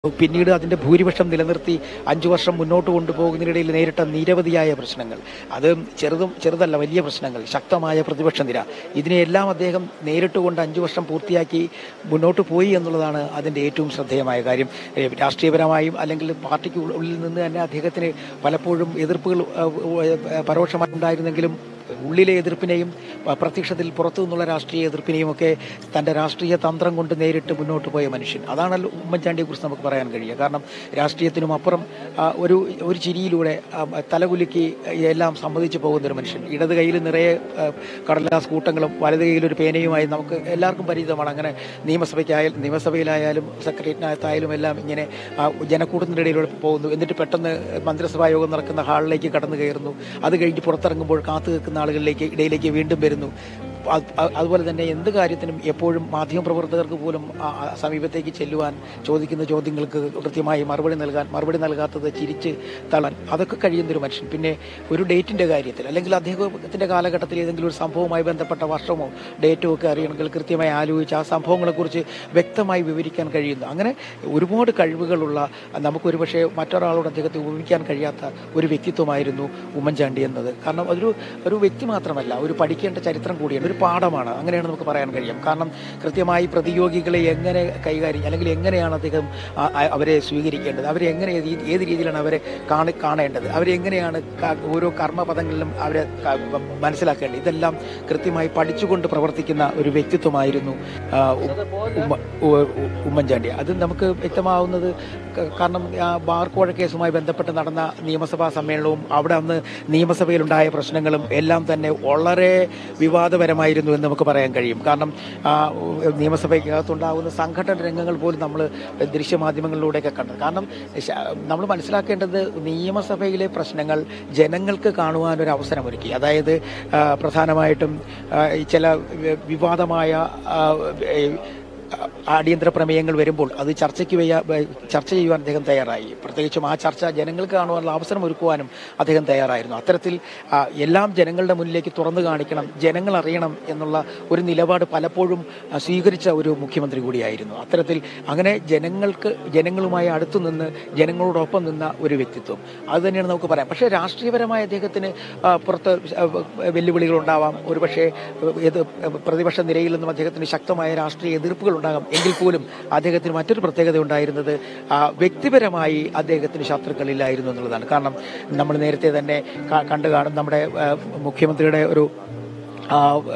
പിന്നീട് അതിന്റെ ഭൂരിപക്ഷം നിലനിർത്തി അഞ്ചു വർഷം മുന്നോട്ട് കൊണ്ടുപോകുന്നതിനിടയിൽ നേരിട്ട നിരവധിയായ പ്രശ്നങ്ങൾ അത് ചെറുതും ചെറുതല്ല വലിയ പ്രശ്നങ്ങൾ ശക്തമായ പ്രതിപക്ഷ നിര ഇതിനെയെല്ലാം അദ്ദേഹം നേരിട്ടുകൊണ്ട് അഞ്ചു വർഷം പൂർത്തിയാക്കി മുന്നോട്ട് പോയി എന്നുള്ളതാണ് അതിന്റെ ഏറ്റവും ശ്രദ്ധേയമായ കാര്യം ഏ, രാഷ്ട്രീയപരമായും അല്ലെങ്കിൽ പാർട്ടിക്ക് ഉള്ളിൽ ഉള്ളിൽ നിന്ന് തന്നെ അദ്ദേഹത്തിന് പലപ്പോഴും എതിർപ്പുകൾ ആ, ആ, പരോക്ഷമായി ഉണ്ടായിരുന്നെങ്കിലും ഉള്ളിലെ എതിർപ്പിനെയും പ- പ്രത്യക്ഷത്തിൽ പുറത്തു നിന്നുള്ള രാഷ്ട്രീയ എതിർപ്പിനെയും ഒക്കെ തന്റെ രാഷ്ട്രീയ തന്ത്രം കൊണ്ട് നേരിട്ട് മുന്നോട്ട് പോയ മനുഷ്യൻ അതാണല്ലോ ഉമ്മൻചാണ്ടിയെ കുറിച്ച് നമുക്ക് പറയാൻ കഴിയുക കാരണം രാഷ്ട്രീയത്തിനും അപ്പുറം ആ, ഒരു ഒരു ചിരിയിലൂടെ ആ, തലകുലുക്കി എല്ലാം സമ്മതിച്ചു പോകുന്ന ഒരു മനുഷ്യൻ ഇടത് കയ്യിൽ നിറയെ ആ, കടലാസ് കൂട്ടങ്ങളും വലത് കയ്യിൽ ഒരു പേനയുമായി നമുക്ക് എല്ലാവർക്കും പരിചിതമാണ് അങ്ങനെ നിയമസഭയ്ക്കായാലും നിയമസഭയിലായാലും സെക്രട്ടേറിയറ്റിനകത്തായാലും എല്ലാം ഇങ്ങനെ ആ, ജനക്കൂട്ടത്തിൻ്റെ ഇടയിലൂടെ പോകുന്നു എന്നിട്ട് പെട്ടെന്ന് മന്ത്രിസഭാ യോഗം നടക്കുന്ന ഹാളിലേക്ക് കടന്നു കയറുന്നു അത് കഴിഞ്ഞ് പുറത്തിറങ്ങുമ്പോൾ കാത്തു നിൽക്കുന്ന ആളുകളിലേക്ക് ഇടയിലേക്ക് വീണ്ടും വരുന്നു അത് അത് അതുപോലെ തന്നെ എന്ത് കാര്യത്തിനും എപ്പോഴും മാധ്യമപ്രവർത്തകർക്ക് പോലും ആ ആ സമീപത്തേക്ക് ചെല്ലുവാൻ ചോദിക്കുന്ന ചോദ്യങ്ങൾക്ക് കൃത്യമായി മറുപടി നൽകാൻ മറുപടി നൽകാത്തത് ചിരിച്ച് തള്ളാൻ അതൊക്കെ കഴിയുന്ന ഒരു മനുഷ്യൻ പിന്നെ ഒരു ഡേറ്റിന്റെ കാര്യത്തിൽ അല്ലെങ്കിൽ അദ്ദേഹത്തിന്റെ കാലഘട്ടത്തിൽ ഏതെങ്കിലും ഒരു സംഭവവുമായി ബന്ധപ്പെട്ട വർഷമോ ഡേറ്റോ ഒക്കെ അറിയണമെങ്കിൽ കൃത്യമായി ആലോചിച്ച് ആ സംഭവങ്ങളെക്കുറിച്ച് വ്യക്തമായി വിവരിക്കാൻ കഴിയുന്നു അങ്ങനെ ഒരുപാട് കഴിവുകളുള്ള നമുക്ക് ഒരുപക്ഷെ മറ്റൊരാളോട് അദ്ദേഹത്തെ ഉപമിക്കാൻ കഴിയാത്ത ഒരു വ്യക്തിത്വമായിരുന്നു ഉമ്മൻചാണ്ടി എന്നത് കാരണം അതൊരു ഒരു വ്യക്തി മാത്രമല്ല ഒരു പഠിക്കേണ്ട ചരിത്രം കൂടിയാണ് ഒരു പാഠമാണ് അങ്ങനെയാണ് നമുക്ക് പറയാൻ കഴിയും കാരണം കൃത്യമായി പ്രതിയോഗികളെ എങ്ങനെ കൈകാര്യം അല്ലെങ്കിൽ എങ്ങനെയാണ് അദ്ദേഹം ആ- ആ- അവരെ സ്വീകരിക്കേണ്ടത് അവരെ എങ്ങനെ ഏത് രീ- ഏത് രീതിയിലാണ് അവരെ കാണി കാണേണ്ടത് അവരെ എങ്ങനെയാണ് ക- ഓരോ കർമ്മപദങ്ങളിലും അവരെ ക- മനസ്സിലാക്കേണ്ടത് ഇതെല്ലാം കൃത്യമായി പഠിച്ചുകൊണ്ട് പ്രവർത്തിക്കുന്ന ഒരു വ്യക്തിത്വമായിരുന്നു ആ, ഉ- ഉമ്മ ഉ- ഉ- ഉമ്മൻചാണ്ടി അത് നമുക്ക് വ്യക്തമാവുന്നത് ക- കാരണം ആ ബാർക്കോഴ കേസുമായി ബന്ധപ്പെട്ട് നടന്ന നിയമസഭാ സമ്മേളനവും അവിടെ അന്ന് നിയമസഭയിലുണ്ടായ പ്രശ്നങ്ങളും എല്ലാം തന്നെ വളരെ വിവാദപരമായിരുന്നു എന്ന് നമുക്ക് പറയാൻ കഴിയും കാരണം ആ, നിയമസഭയ്ക്കകത്തുണ്ടാകുന്ന സംഘടന രംഗങ്ങൾ പോലും നമ്മൾ ദൃശ്യമാധ്യമങ്ങളിലൂടെയൊക്കെ കണ്ടത് കാരണം ശ- നമ്മൾ മനസ്സിലാക്കേണ്ടത് നിയമസഭയിലെ പ്രശ്നങ്ങൾ ജനങ്ങൾക്ക് കാണുവാൻ ഒരു അവസരമൊരുക്കി അതായത് ആ, പ്രധാനമായിട്ടും ആ, ഈ ചില വി- വിവാദമായ ആ, ഏ, അടിയന്തര പ്രമേയങ്ങൾ വരുമ്പോൾ അത് ചർച്ചയ്ക്ക് വയ്യ ചർച്ച ചെയ്യുവാൻ അദ്ദേഹം തയ്യാറായി പ്രത്യേകിച്ചും ആ ചർച്ച ജനങ്ങൾക്ക് കാണുവാനുള്ള അവസരം ഒരുക്കുവാനും അദ്ദേഹം തയ്യാറായിരുന്നു അത്തരത്തിൽ ആ, എല്ലാം ജനങ്ങളുടെ മുന്നിലേക്ക് തുറന്നു കാണിക്കണം ജനങ്ങൾ അറിയണം എന്നുള്ള ഒരു നിലപാട് പലപ്പോഴും ആ, സ്വീകരിച്ച ഒരു മുഖ്യമന്ത്രി കൂടിയായിരുന്നു അത്തരത്തിൽ അങ്ങനെ ജനങ്ങൾക്ക് ജനങ്ങളുമായി അടുത്തു നിന്ന് ജനങ്ങളോടൊപ്പം നിന്ന ഒരു വ്യക്തിത്വം അത് തന്നെയാണ് നമുക്ക് പറയാം പക്ഷേ രാഷ്ട്രീയപരമായ അദ്ദേഹത്തിന് ആ, പുറത്ത് ആ, വെല്ലുവിളികൾ ഉണ്ടാവാം ഒരുപക്ഷെ ഏത് പ്രതിപക്ഷ നിരയിൽ നിന്നും അദ്ദേഹത്തിന് ശക്തമായ രാഷ്ട്രീയ എതിർപ്പുകൾ ഉണ്ടാകാം എങ്കിൽ പോലും അദ്ദേഹത്തിന് മറ്റൊരു പ്രത്യേകത ഉണ്ടായിരുന്നത് ആ, വ്യക്തിപരമായി അദ്ദേഹത്തിന് ശത്രുക്കളില്ലായിരുന്നു എന്നുള്ളതാണ് കാരണം നമ്മൾ നേരത്തെ തന്നെ ക- കണ്ടു കാണും നമ്മുടെ ആ, മുഖ്യമന്ത്രിയുടെ ഒരു ആ,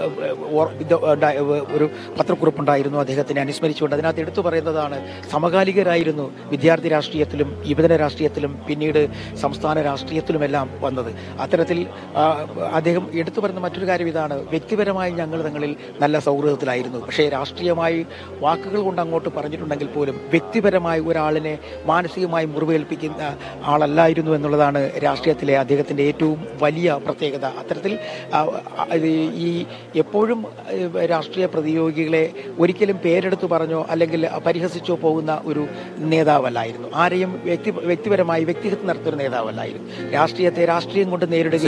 ഓർ- ഇത് ഉണ്ടായ- ഒരു പത്രക്കുറിപ്പുണ്ടായിരുന്നു അദ്ദേഹത്തിനെ അനുസ്മരിച്ചുകൊണ്ട് അതിനകത്ത് എടുത്തു പറയുന്നതാണ് സമകാലികരായിരുന്നു വിദ്യാർത്ഥി രാഷ്ട്രീയത്തിലും യുവജന രാഷ്ട്രീയത്തിലും പിന്നീട് സംസ്ഥാന രാഷ്ട്രീയത്തിലുമെല്ലാം വന്നത് അത്തരത്തിൽ ആ, അദ്ദേഹം എടുത്തു പറയുന്ന മറ്റൊരു കാര്യം ഇതാണ് വ്യക്തിപരമായി ഞങ്ങൾ തങ്ങളിൽ നല്ല സൗഹൃദത്തിലായിരുന്നു പക്ഷേ രാഷ്ട്രീയമായി വാക്കുകൾ കൊണ്ട് അങ്ങോട്ട് പറഞ്ഞിട്ടുണ്ടെങ്കിൽ പോലും വ്യക്തിപരമായി ഒരാളിനെ മാനസികമായി മുറിവേൽപ്പിക്കുന്ന ആളല്ലായിരുന്നു എന്നുള്ളതാണ് രാഷ്ട്രീയത്തിലെ അദ്ദേഹത്തിന്റെ ഏറ്റവും വലിയ പ്രത്യേകത അത്തരത്തിൽ ആ, ആ, ഇത് ഈ എപ്പോഴും ഏഹ്, രാഷ്ട്രീയ പ്രതിയോഗികളെ ഒരിക്കലും പേരെടുത്ത് പറഞ്ഞോ അല്ലെങ്കിൽ പരിഹസിച്ചോ പോകുന്ന ഒരു നേതാവല്ലായിരുന്നു ആരെയും വ്യക്തി വ്യക്തിപരമായി വ്യക്തിഹത്യ നടത്തുന്ന ഒരു നേതാവല്ലായിരുന്നു രാഷ്ട്രീയത്തെ രാഷ്ട്രീയം കൊണ്ട് നേരിടുക